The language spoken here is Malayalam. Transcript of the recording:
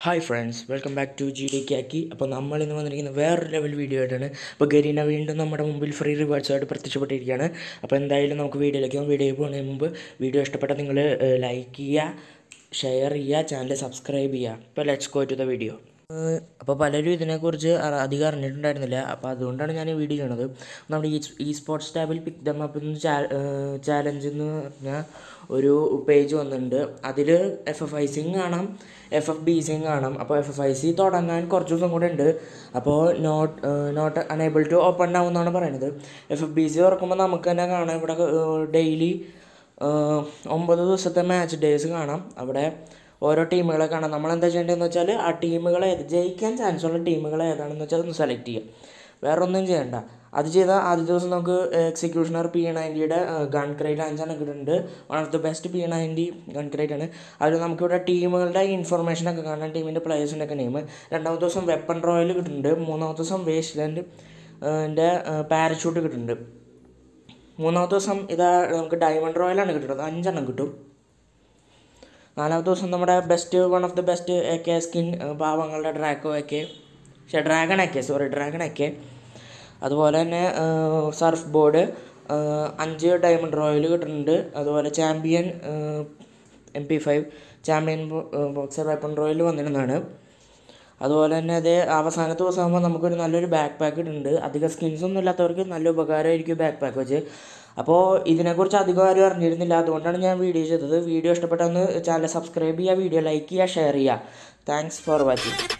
hi friends welcome back to G D കാക്കി അപ്പോൾ നമ്മൾ ഇന്ന് വന്നിരിക്കുന്ന വേറൊരു ലെവൽ വീഡിയോ ആയിട്ടാണ് അപ്പോൾ ഗരീന വീണ്ടും നമ്മുടെ മുമ്പിൽ ഫ്രീ റിവാർഡ്സ് ആയിട്ട് പ്രത്യക്ഷപ്പെട്ടിരിക്കുകയാണ് അപ്പോൾ എന്തായാലും നമുക്ക് വീഡിയോയിലേക്ക് പോകാം വീഡിയോ പോകുന്നതിന് മുമ്പ് വീഡിയോ ഇഷ്ടപ്പെട്ടാൽ നിങ്ങൾ ലൈക്ക് ചെയ്യുക ഷെയർ ചെയ്യുക ചാനൽ സബ്സ്ക്രൈബ് ചെയ്യുക ഇപ്പോൾ let's go to the video അപ്പോൾ പലരും ഇതിനെക്കുറിച്ച് അറ- അധികം അറിഞ്ഞിട്ടുണ്ടായിരുന്നില്ല അപ്പോൾ അതുകൊണ്ടാണ് ഞാൻ ഈ വീഡിയോ ചെയ്യണത് നമ്മുടെ ഈ ഇ സ്പോർട്സ് ടാബിൽ പിക്ക് ദം അപ്പ് എന്ന് ചാലഞ്ച് എന്ന് പറഞ്ഞാൽ ഒരു പേജ് വന്നിട്ടുണ്ട് അതിൽ എഫ് എഫ് ഐ സിയും കാണാം എഫ് എഫ് ബി സിയും കാണാം അപ്പോൾ എഫ് എഫ് ഐ സി തുടങ്ങാൻ കുറച്ച് ദിവസം കൂടെ ഉണ്ട് അപ്പോൾ not not unable to open ആവുമെന്നാണ് പറയുന്നത് എഫ് എഫ് ബി സി തുറക്കുമ്പോൾ നമുക്ക് തന്നെ കാണാം ഇവിടെ ഡെയിലി ഒമ്പത് ദിവസത്തെ മാച്ച് ഡേയ്സ് കാണാം അവിടെ ഓരോ ടീമുകളെ കാണാം നമ്മൾ എന്താ ചെയ്യേണ്ടതെന്ന് വെച്ചാൽ ആ ടീമുകളെ ഏത് ജയിക്കാൻ ചാൻസ് ഉള്ള ടീമുകൾ ഏതാണെന്ന് വെച്ചാൽ ഒന്ന് സെലക്ട് ചെയ്യുക വേറെ ഒന്നും ചെയ്യണ്ട അത് ചെയ്താൽ ആദ്യ ദിവസം നമുക്ക് എക്സിക്യൂഷണർ പി നയൻറ്റിയുടെ ഗൺ ക്രേറ്റ് അഞ്ചെണ്ണം കിട്ടുന്നുണ്ട് one of the best P ninety gun crate ആണ് അതിൽ നമുക്കിവിടെ ടീമുകളുടെ ഇൻഫർമേഷൻ ഒക്കെ കാണാം ടീമിൻ്റെ പ്ലേയേഴ്സിൻ്റെ ഒക്കെ നെയിം രണ്ടാമത്തെ ദിവസം വെപ്പൺ റോയൽ കിട്ടുന്നുണ്ട് മൂന്നാമത്തെ ദിവസം വേസ്റ്റ് ലാൻഡ് ൻ്റെ പാരച്യൂട്ട് കിട്ടുന്നുണ്ട് മൂന്നാമത്തെ ദിവസം ഇതാ നമുക്ക് ഡയമണ്ട് റോയലാണ് കിട്ടുന്നത് അഞ്ചെണ്ണം കിട്ടും നാലാമത്തെ ദിവസം നമ്മുടെ best one of the best A K skin പാവങ്ങളുടെ ഡ്രാക്കോ എ കെ പക്ഷേ dragon A K sorry dragon A K അതുപോലെ തന്നെ സർഫ് ബോർഡ് അഞ്ച് ഡയമണ്ട് റോയൽ കിട്ടുന്നുണ്ട് അതുപോലെ champion M P five champion boxer weapon royal വന്നിരുന്നതാണ് അതുപോലെ തന്നെ അത് അവസാനത്തെ ദിവസമാകുമ്പോൾ നമുക്കൊരു നല്ലൊരു ബാക്ക് പാക്ക് ഇടുന്നുണ്ട് അധികം സ്കിൻസ് ഒന്നും ഇല്ലാത്തവർക്ക് നല്ല ഉപകാരമായിരിക്കും ബാക്ക് പാക്ക് വെച്ച് അപ്പോൾ ഇതിനെക്കുറിച്ച് അധികം ആരും അറിഞ്ഞിരുന്നില്ല അതുകൊണ്ടാണ് ഞാൻ വീഡിയോ ചെയ്തത് വീഡിയോ ഇഷ്ടപ്പെട്ടെന്ന് ചാനൽ സബ്സ്ക്രൈബ് ചെയ്യുക വീഡിയോ ലൈക്ക് ചെയ്യുക ഷെയർ ചെയ്യുക താങ്ക്സ് ഫോർ വാച്ചിങ്